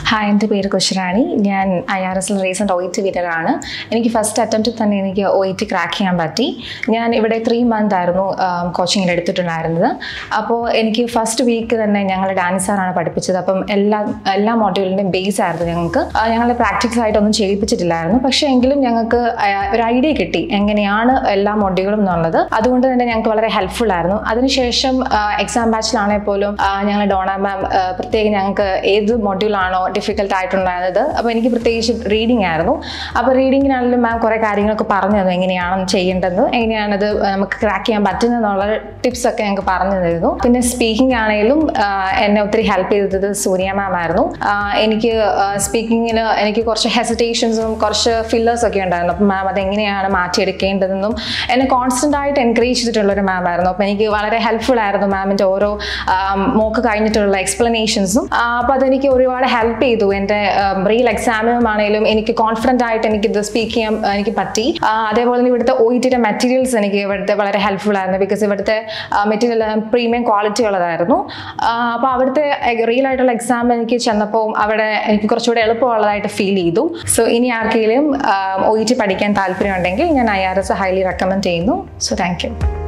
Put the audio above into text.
hi എൻ്റെ പേര് കുശറാണി ഞാൻ ഐ ആർ എസിൽ റീസെൻ്റ് ഒ ടി വിന്നറാണ് എനിക്ക് ഫസ്റ്റ് അറ്റംപ്റ്റിൽ തന്നെ എനിക്ക് ഒ ടി ക്രാക്ക് ചെയ്യാൻ പറ്റി ഞാൻ ഇവിടെ ത്രീ മന്ത് ആയിരുന്നു കോച്ചിങ്ങിൽ എടുത്തിട്ടുണ്ടായിരുന്നത് അപ്പോൾ എനിക്ക് ഫസ്റ്റ് വീക്ക് തന്നെ ഞങ്ങൾ ഡാൻസ് സാറാണ് പഠിപ്പിച്ചത് അപ്പം എല്ലാ എല്ലാ മോഡ്യൂളിൻ്റെയും ബേസ് ആയിരുന്നു ഞങ്ങൾക്ക് ആ, ഞങ്ങളെ പ്രാക്ടിക്കൽ ആയിട്ടൊന്നും ചെയ്യിപ്പിച്ചിട്ടില്ലായിരുന്നു പക്ഷേ എങ്കിലും ഞങ്ങൾക്ക് ആ, ഒരു ഐഡിയ കിട്ടി എങ്ങനെയാണ് എല്ലാ മൊഡ്യൂളും എന്നുള്ളത് അതുകൊണ്ട് തന്നെ ഞങ്ങൾക്ക് വളരെ ഹെൽപ്ഫുൾ ആയിരുന്നു അതിനുശേഷം എക്സാം ബാച്ചിലാണെങ്കിൽ പോലും ഞങ്ങൾ ഡോണ മാം പ്രത്യേകം ഞങ്ങൾക്ക് ഏത് മൊഡ്യൂളാണോ ഡിഫിക്കൽട്ട് ആയിട്ടുണ്ടായത് അപ്പോൾ എനിക്ക് പ്രത്യേകിച്ച് റീഡിംഗ് ആയിരുന്നു അപ്പോൾ റീഡിങ്ങിനാണെങ്കിലും മാം കുറേ കാര്യങ്ങളൊക്കെ പറഞ്ഞു തന്നു എങ്ങനെയാണ് ചെയ്യേണ്ടത് എങ്ങനെയാണത് നമുക്ക് ക്രാക്ക് ചെയ്യാൻ പറ്റുന്നതെന്നുള്ള ടിപ്സ് ഒക്കെ ഞങ്ങൾക്ക് പറഞ്ഞു തരുന്നു പിന്നെ സ്പീക്കിംഗ് ആണെങ്കിലും ആ, എന്നെ ഒത്തിരി ഹെൽപ്പ് ചെയ്തത് സൂര്യ മാം ആയിരുന്നു ആ, എനിക്ക് സ്പീക്കിങ്ങിൽ എനിക്ക് കുറച്ച് ഹെസിറ്റേഷൻസും കുറച്ച് ഫില്ലേഴ്സ് ഒക്കെ ഉണ്ടായിരുന്നു അപ്പം മാം അതെങ്ങനെയാണ് മാറ്റിയെടുക്കേണ്ടതെന്നും എന്നെ കോൺസ്റ്റന്റ് ആയിട്ട് എൻകറേജ് ചെയ്തിട്ടുള്ള ഒരു മാം ആയിരുന്നു അപ്പം എനിക്ക് വളരെ ഹെൽപ്ഫുൾ ആയിരുന്നു മാമിൻ്റെ ഓരോ മോക്ക് കഴിഞ്ഞിട്ടുള്ള എക്സ്പ്ലനേഷൻസും അപ്പോൾ അതെനിക്ക് ഒരുപാട് ഹെൽപ്പ് ചെയ്തു എൻ്റെ റിയൽ എക്സാമിനുമാണെങ്കിലും എനിക്ക് കോൺഫിഡൻ്റ് ആയിട്ട് എനിക്ക് ഇത് സ്പീക്ക് ചെയ്യാൻ ആ, എനിക്ക് പറ്റി ആ, അതേപോലെ തന്നെ ഇവിടുത്തെ ഒ ടിയുടെ മെറ്റീരിയൽസ് എനിക്ക് ഇവിടുത്തെ വളരെ ഹെൽപ്ഫുൾ ആയിരുന്നു ബിക്കോസ് ഇവിടുത്തെ മെറ്റീരിയൽ പ്രീമിയം ക്വാളിറ്റി ഉള്ളതായിരുന്നു അപ്പോൾ അവിടുത്തെ റിയൽ ആയിട്ടുള്ള എക്സാം എനിക്ക് ചെന്നപ്പോൾ അവിടെ എനിക്ക് കുറച്ചുകൂടെ എളുപ്പമുള്ളതായിട്ട് ഫീൽ ചെയ്തു സോ ഇനി ആർക്കെങ്കിലും ഒ ടി പഠിക്കാൻ താല്പര്യമുണ്ടെങ്കിൽ ഞാൻ I R S highly recommend ചെയ്യുന്നു സോ താങ്ക് യു